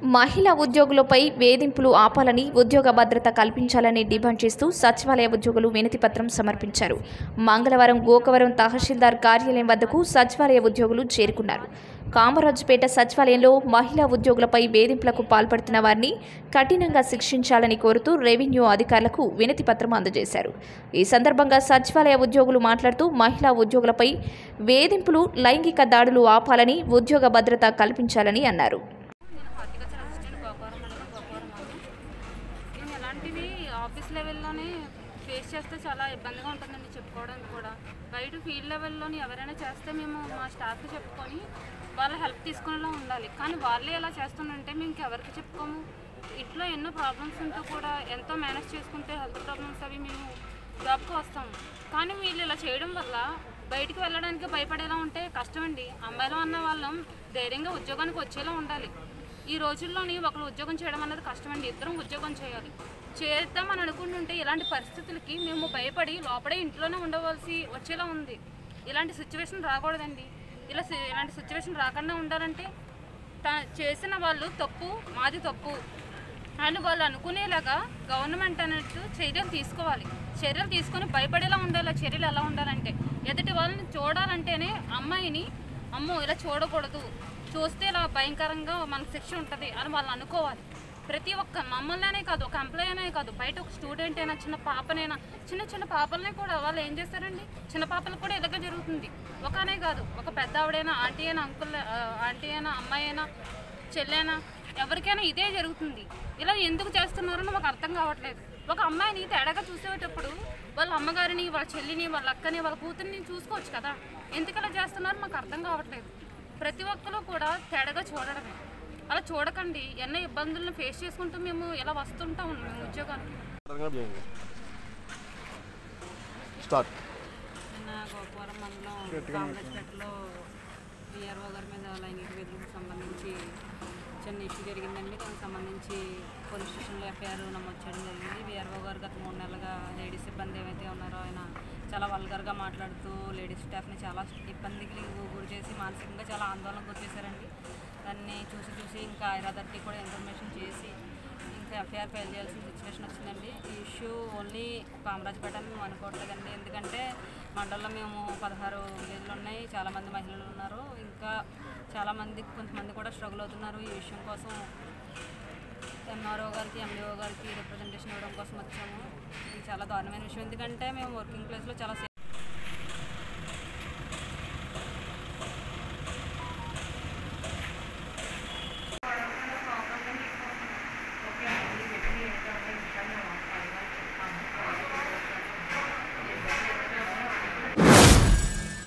మహిళా ఉద్యోగులపై వేధింపులు ఆపాలని ఉద్యోగ భద్రత కల్పించాలని డిమాండ్ చేస్తూ సచివాలయ ఉద్యోగులు వినతిపత్రం సమర్పించారు మంగళవారం గోకవరం తహసీల్దార్ కార్యాలయం వద్దకు సచివాలయ ఉద్యోగులు చేరుకున్నారు కామరాజుపేట సచివాలయంలో మహిళా ఉద్యోగులపై వేధింపులకు పాల్పడుతున్న వారిని కఠినంగా శిక్షించాలని కోరుతూ రెవెన్యూ అధికారులకు వినతిపత్రం అందజేశారు ఈ సందర్భంగా సచివాలయ ఉద్యోగులు మాట్లాడుతూ మహిళా ఉద్యోగులపై వేధింపులు లైంగిక దాడులు ఆపాలని ఉద్యోగ భద్రత కల్పించాలని అన్నారు నేను హార్టికల్చర్ అసిస్టెంట్ గోకవరం మండలం గోకవరం మండలం నేను ఇలాంటివి ఆఫీస్ లెవెల్లోనే ఫేస్ చేస్తే చాలా ఇబ్బందిగా ఉంటుందండి చెప్పుకోవడానికి కూడా బయట ఫీల్డ్ లెవెల్లోని ఎవరైనా చేస్తే మేము మా స్టాఫ్కి చెప్పుకొని వాళ్ళ హెల్ప్ తీసుకునేలా ఉండాలి కానీ వాళ్ళే ఇలా చేస్తుందంటే మేము ఇంకెవరికి చెప్పుకోము ఇంట్లో ఎన్నో ప్రాబ్లమ్స్ ఉంటూ కూడా ఎంతో మేనేజ్ చేసుకుంటే హెల్త్ ప్రాబ్లమ్స్ అవి మేము జాబ్కి వస్తాము కానీ వీళ్ళు ఇలా చేయడం వల్ల బయటికి వెళ్ళడానికి భయపడేలా ఉంటే కష్టమండి అమ్మాయిలు అన్న వాళ్ళం ధైర్యంగా ఉద్యోగానికి వచ్చేలా ఉండాలి ఈ రోజుల్లోని ఒకరు ఉద్యోగం చేయడం అనేది కష్టమండి ఇద్దరం ఉద్యోగం చేయాలి చేద్దామని అనుకుంటుంటే ఇలాంటి పరిస్థితులకి మేము భయపడి లోపలే ఇంట్లోనే ఉండవలసి వచ్చేలా ఉంది ఇలాంటి సిచ్యువేషన్ రాకూడదండి ఇలా సి- ఇలాంటి సిచ్యువేషన్ రాకుండా ఉండాలంటే తా- చేసిన వాళ్ళు తప్పు మాది తప్పు అని వాళ్ళు అనుకునేలాగా గవర్నమెంట్ అన్నట్టు చర్యలు తీసుకోవాలి చర్యలు తీసుకొని భయపడేలా ఉండాలి ఆ చర్యలు ఎలా ఉండాలంటే ఎదుటి వాళ్ళని చూడాలంటేనే అమ్మాయిని అమ్మో ఇలా చూడకూడదు చూస్తే ఇలా భయంకరంగా మనకు శిక్ష ఉంటుంది అని వాళ్ళు అనుకోవాలి ప్రతి ఒక్క మమ్మల్నే కాదు ఒక ఎంప్లాయ్ అనే కాదు బయట ఒక స్టూడెంట్ అయినా చిన్న పాపనైనా చిన్న చిన్న పాపలనే కూడా వాళ్ళు ఏం చేస్తారండి చిన్న పాపలకు కూడా ఇలాగే జరుగుతుంది ఒకనే కాదు ఒక పెద్ద ఆవిడైనా ఆంటీ అయినా అంకుల్ ఆ, ఆంటీ అయినా అమ్మాయి అయినా చెల్లైనా ఎవరికైనా ఇదే జరుగుతుంది ఇలా ఎందుకు చేస్తున్నారని మాకు అర్థం కావట్లేదు ఒక అమ్మాయిని తేడాగా చూసేటప్పుడు వాళ్ళ అమ్మగారిని వాళ్ళ చెల్లిని వాళ్ళ అక్కని వాళ్ళ కూతుర్ని చూసుకోవచ్చు కదా ఎందుకు ఇలా చేస్తున్నారో మాకు అర్థం కావట్లేదు ప్రతి ఒక్కరు కూడా తేడాగా చూడడమే అలా చూడకండి ఎన్నో ఇబ్బందులను ఫేస్ చేసుకుంటూ మేము ఇలా వస్తుంటాం మేము ఉద్యోగానికి స్టార్ట్ నిన్న గోపవరం మండలం కామరాజ్పేటలో విఆర్ఓ గారి మీద లైంగిక వేధింపులకు సంబంధించి చిన్న ఇష్యూ జరిగిందండి దానికి సంబంధించి పోలీస్ స్టేషన్లో ఎఫ్ఐఆర్ నమోదు చేయడం జరిగింది విఆర్ఓ గారు గత మూడు నెలలుగా లేడీస్ సిబ్బంది ఏవైతే ఉన్నారో ఆయన చాలా వల్గర్గా మాట్లాడుతూ లేడీస్ స్టాఫ్ని చాలా ఇబ్బందికి గురి చేసి మానసికంగా చాలా ఆందోళన గురి చేశారండి దాన్ని చూసి చూసి ఇంకా ఐరాదర్కి కూడా ఇన్ఫర్మేషన్ చేసి ఇంకా ఎఫ్ఐఆర్ ఫైల్ చేయాల్సిన సిచ్యువేషన్ వచ్చిందండి ఈ ఇష్యూ ఓన్లీ కామరాజపేట అని మేము అనుకోవట్లేదండి ఎందుకంటే మండలంలో మేము పదహారు విలేజ్లు ఉన్నాయి చాలామంది మహిళలు ఉన్నారు ఇంకా చాలామంది కొంతమంది కూడా స్ట్రగుల్ అవుతున్నారు ఈ విషయం కోసం ఎంఆర్ఓ గారికి ఎండిఓ గారికి రిప్రజెంటేషన్ ఇవ్వడం కోసం వచ్చాము ఇది చాలా దారుణమైన విషయం ఎందుకంటే మేము వర్కింగ్ ప్లేస్లో చాలా